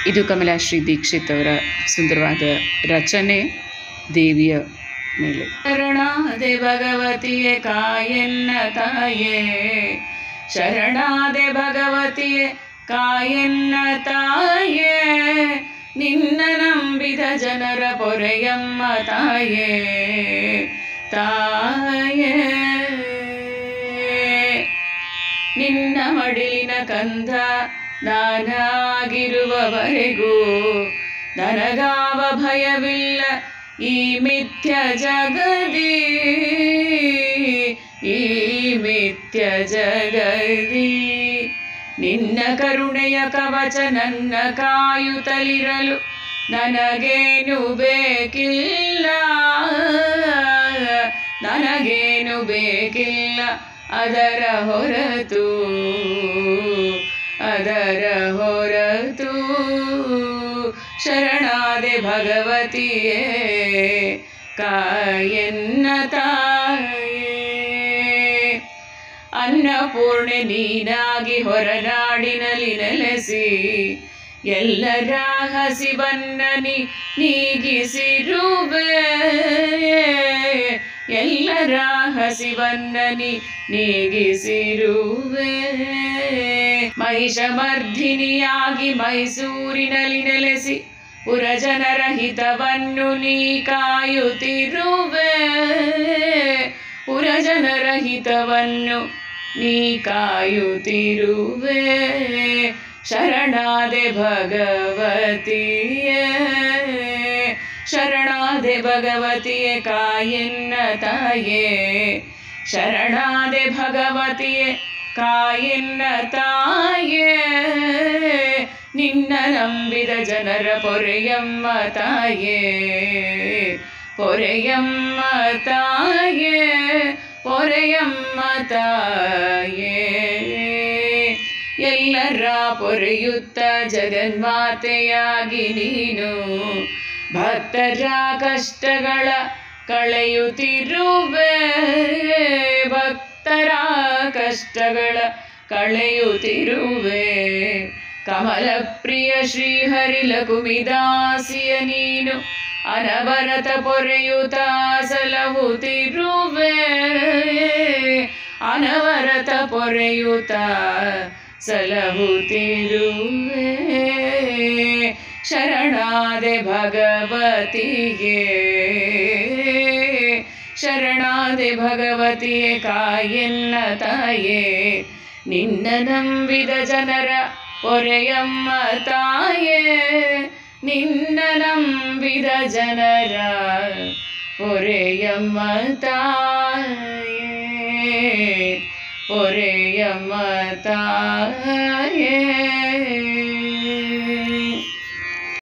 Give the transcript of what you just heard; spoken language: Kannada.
ಇದು ಕಮಲಾಶ್ರೀ ದೀಕ್ಷಿತ್ ಅವರ ಸುಂದರವಾದ ರಚನೆ ದೇವಿಯ ಮೇಲೆ ಶರಣಾದೆ ಭಗವತಿಯೇ ಕಾಯನ್ನ ತಾಯೇ ಶರಣಾದೆ ಭಗವತಿಯೇ ಕಾಯನ್ನ ತಾಯೇ ನಿನ್ನ ನಂಬಿದ ಜನರ ಪೊರೆಯಮ್ಮ ತಾಯೇ ತಾಯೇ ನಿನ್ನ ಮಡಿಲಿನ ಕಂದ ನಾನಾಗಿರುವವರೆಗೂ ನನಗಾವ ಭಯವಿಲ್ಲ ಈ ಮಿಥ್ಯ ಜಗದಿ ಈ ಮಿಥ್ಯ ಜಗದಿ ನಿನ್ನ ಕರುಣೆಯ ಕವಚ ನನ್ನ ಕಾಯುತ್ತಲಿರಲು ನನಗೇನು ಬೇಕಿಲ್ಲ ನನಗೇನು ಬೇಕಿಲ್ಲ ಅದರ ಹೊರತು ಅದರ ಹೊರತು ಶರಣಾದೆ ಭಗವತಿಯೇ ಕಾಯನ್ನ ತಾಯೇ ಅನ್ನಪೂರ್ಣೆ ನೀನಾಗಿ ಹೊರನಾಡಿನಲ್ಲಿ ನೆಲೆಸಿ ಎಲ್ಲರ ಹಸಿವನ್ನ ನೀ ನೀಗಿಸಿರುವೆ ಎಲ್ಲರ ಹಸಿವನ್ನ ನೀ ನೀಗಿಸಿರುವೆ ಮಹಿಷಮರ್ಧಿನಿಯಾಗಿ ಮೈಸೂರಿನಲ್ಲಿ ನೆಲೆಸಿ ಪುರಜನರ ಹಿತವನ್ನು ನೀ ಕಾಯುತ್ತಿರುವೆ ಪುರಜನರ ಹಿತವನ್ನು ನೀ ಕಾಯುತ್ತಿರುವೆ ಶರಣಾದೆ ಭಗವತಿಯೇ ಶರಣಾದೆ ಭಗವತಿಯೇ ಕಾಯನ್ನ ತಾಯೇ ಶರಣಾದೆ ಭಗವತಿಯೇ ಕಾಯನ್ನ ತಾಯೇ ನಿನ್ನ ನಂಬಿದ ಜನರ ಪೊರೆಯಮ್ಮ ತಾಯೇ ಪೊರೆಯಮ್ಮ ತಾಯೇ ಪೊರೆಯಮ್ಮ ತಾಯೇ ಎಲ್ಲರ ಪೊರೆಯುತ್ತ ಜಗನ್ಮಾತೆಯಾಗಿ ನೀನು ಭಕ್ತರ ಕಷ್ಟಗಳ ಕಳೆಯುತ್ತಿರುವೆ ಭಕ್ತರ ಕಷ್ಟಗಳ ಕಳೆಯುತ್ತಿರುವೆ ಕಮಲ ಪ್ರಿಯ ಶ್ರೀಹರಿ ಲಕುಮಿದಾಸಿಯ ನೀನು ಅನವರತ ಪೊರೆಯುತ್ತ ಸಲಹುತ್ತಿರುವೆ ಅನವರತ ಪೊರೆಯುತ್ತ ಸಲಹುತ್ತಿರುವೆ ಶರಣಾದೆ ಭಗವತಿಗೆ ಶರಣಾದೆ ಭಗವತಿಯೇ ಕಾಯನ್ನ ತಾಯೇ ನಿನ್ನ ನಂಬಿದ ಜನರ ಪೊರೆಯಮ್ಮ ತಾಯೇ ನಿನ್ನ ನಂಬಿದ ಜನರ ಪೊರೆಯಮ್ಮ ತಾಯೇ ಪೊರೆಯಮ್ಮ ತಾಯೇ